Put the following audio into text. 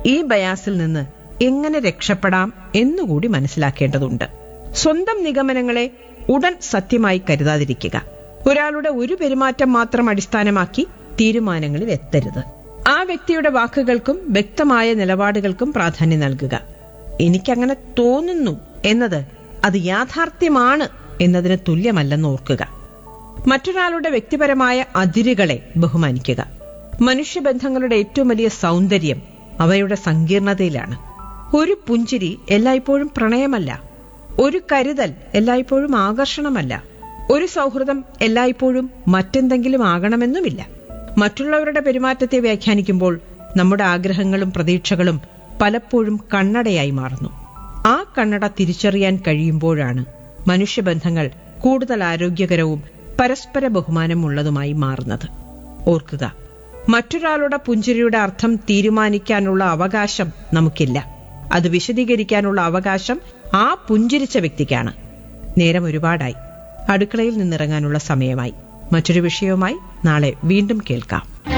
ഈ ബയാസിൽ നിന്ന് എങ്ങനെ രക്ഷപ്പെടാം എന്നുകൂടി മനസ്സിലാക്കേണ്ടതുണ്ട് സ്വന്തം നിഗമനങ്ങളെ ഉടൻ സത്യമായി കരുതാതിരിക്കുക ഒരാളുടെ ഒരു പെരുമാറ്റം മാത്രം അടിസ്ഥാനമാക്കി തീരുമാനങ്ങളിൽ എത്തരുത് ആ വ്യക്തിയുടെ വാക്കുകൾക്കും വ്യക്തമായ നിലപാടുകൾക്കും പ്രാധാന്യം നൽകുക എനിക്കങ്ങനെ തോന്നുന്നു എന്നത് അത് യാഥാർത്ഥ്യമാണ് എന്നതിന് തുല്യമല്ലെന്ന് ഓർക്കുക മറ്റൊരാളുടെ വ്യക്തിപരമായ അതിരുകളെ ബഹുമാനിക്കുക മനുഷ്യബന്ധങ്ങളുടെ ഏറ്റവും വലിയ സൗന്ദര്യം അവയുടെ സങ്കീർണതയിലാണ് ഒരു പുഞ്ചിരി എല്ലായ്പ്പോഴും പ്രണയമല്ല ഒരു കരുതൽ എല്ലായ്പ്പോഴും ആകർഷണമല്ല ഒരു സൗഹൃദം എല്ലായ്പ്പോഴും മറ്റെന്തെങ്കിലും ആകണമെന്നുമില്ല മറ്റുള്ളവരുടെ പെരുമാറ്റത്തെ വ്യാഖ്യാനിക്കുമ്പോൾ നമ്മുടെ ആഗ്രഹങ്ങളും പ്രതീക്ഷകളും പലപ്പോഴും കണ്ണടയായി മാറുന്നു ആ കണ്ണട തിരിച്ചറിയാൻ കഴിയുമ്പോഴാണ് മനുഷ്യബന്ധങ്ങൾ കൂടുതൽ ആരോഗ്യകരവും പരസ്പര ബഹുമാനമുള്ളതുമായി മാറുന്നത് ഓർക്കുക മറ്റൊരാളുടെ പുഞ്ചിരിയുടെ അർത്ഥം തീരുമാനിക്കാനുള്ള അവകാശം നമുക്കില്ല അത് വിശദീകരിക്കാനുള്ള അവകാശം ആ പുഞ്ചിരിച്ച വ്യക്തിക്കാണ് നേരം ഒരുപാടായി അടുക്കളയിൽ നിന്നിറങ്ങാനുള്ള സമയമായി മറ്റൊരു വിഷയവുമായി നാളെ വീണ്ടും കേൾക്കാം